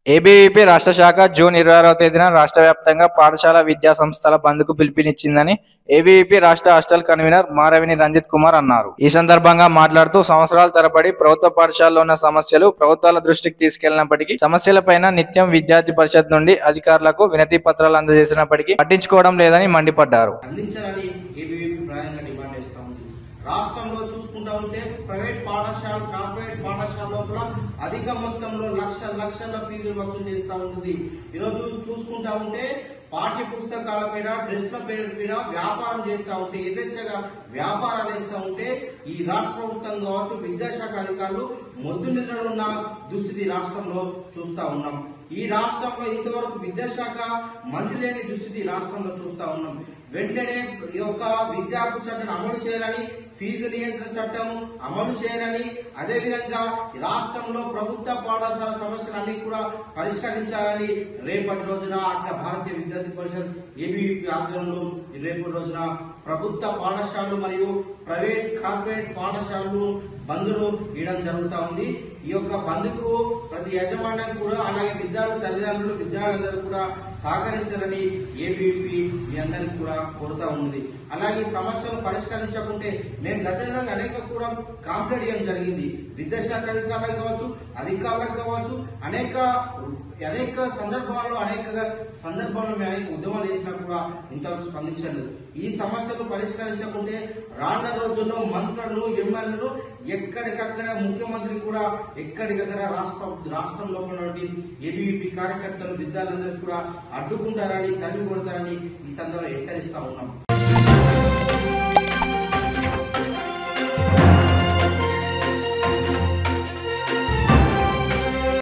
ABVP రాష్ట్ర శాఖ June ఇరవై ఆరవ తేదీన రాష్ట్ర వ్యాప్తంగా పాఠశాల విద్యా సంస్థల బంద్కు పిలుపునిచ్చిందని ఏబీవీపీ రాష్ట్ర హాస్టల్ కన్వీనర్ మారవిని రంజిత్ కుమార్ అన్నారు ఈ సందర్భంగా మాట్లాడుతూ సంవత్సరాల తరబడి ప్రభుత్వ పాఠశాలలో ఉన్న సమస్యలు ప్రభుత్వాల దృష్టికి తీసుకెళ్లినప్పటికీ సమస్యలపైన నిత్యం విద్యార్థి పరిషత్ నుండి అధికారులకు వినతి పత్రాలు అందజేసినప్పటికీ పట్టించుకోవడం లేదని మండిపడ్డారు అందించాలని ఏబీవీపీ ప్రధానంగా డిమాండ్ చేస్తా ఉంది రాష్ట్రంలో చూసుకుంటా ఉంటే ప్రైవేట్ పాఠశాల కార్పొరేట్ పాఠశాల లోపల అధిక మొత్తంలో లక్షల లక్షల ఫీజులు వసూలు చేస్తా ఉంటుంది ఈరోజు చూసుకుంటా ఉంటే పాఠ్య పుస్తకాల మీద డ్రెస్ల పేరు మీద వ్యాపారం చేస్తా ఉంటే యథేచ్ఛగా వ్యాపారాలు చేస్తా ఉంటే ఈ రాష్ట్ర ప్రభుత్వం కావచ్చు విద్యాశాఖ అధికారులు మొద్దు నిద్రలున్న దుస్థితి రాష్ట్రంలో చూస్తా ఉన్నాం ఈ రాష్ట్రంలో ఇంతవరకు విద్యాశాఖ మంత్రి లేని దుస్థితి రాష్ట్రంలో చూస్తా ఉన్నాం వెంటనే ఈ యొక్క విద్యా హక్కు చట్టాన్ని అమలు చేయాలని ఫీజు నియంత్రణ చట్టం అమలు చేయాలని అదేవిధంగా ఈ రాష్ట్రంలో ప్రభుత్వ పాఠశాల సమస్యలన్నీ కూడా పరిష్కరించాలని రేపటి రోజున అఖిల భారతీయ విద్యార్థి పరిషత్ ఏబీవీపీ ఆధ్వర్యంలో రేపటి రోజున ప్రభుత్వ పాఠశాలలు మరియు ప్రైవేట్ కార్పొరేట్ పాఠశాలలు బంద్ను ఇవ్వడం జరుగుతా ఉంది ఈ యొక్క బంద్కు ప్రతి యజమాన్యం కూడా అలాగే విద్యార్థుల తల్లిదండ్రులు విద్యార్థులందరూ కూడా సహకరించాలని ఏబీవీపీ మీ అందరికి కూడా కోరుతా ఉంది అలాగే ఈ సమస్యలు పరిష్కరించకుంటే మేము గతంలో అనేక కూడా కాంప్లైంట్ చేయడం జరిగింది విద్యాశాఖ అధికారులకు కావచ్చు అధికారులకు కావచ్చు అనేక అనేక సందర్భాల్లో అనేక సందర్భాల్లో మేము అనేక ఉద్యమాలు చేసినా కూడా ఇంతవరకు స్పందించలేదు ఈ సమస్యలు పరిష్కరించకుంటే రానున్న రోజుల్లో మంత్రులను ఎమ్మెల్యేలను ఎక్కడికక్కడ ముఖ్యమంత్రి కూడా ఎక్కడికక్కడ రాష్ట్ర రాష్ట్రంలో ఉన్నటువంటి ఏబీవీపీ కార్యకర్తలు విద్యార్థులందరూ కూడా అడ్డుకుంటారని తరిమి కొడతారని ఈ సందర్భంలో హెచ్చరిస్తా ఉన్నాం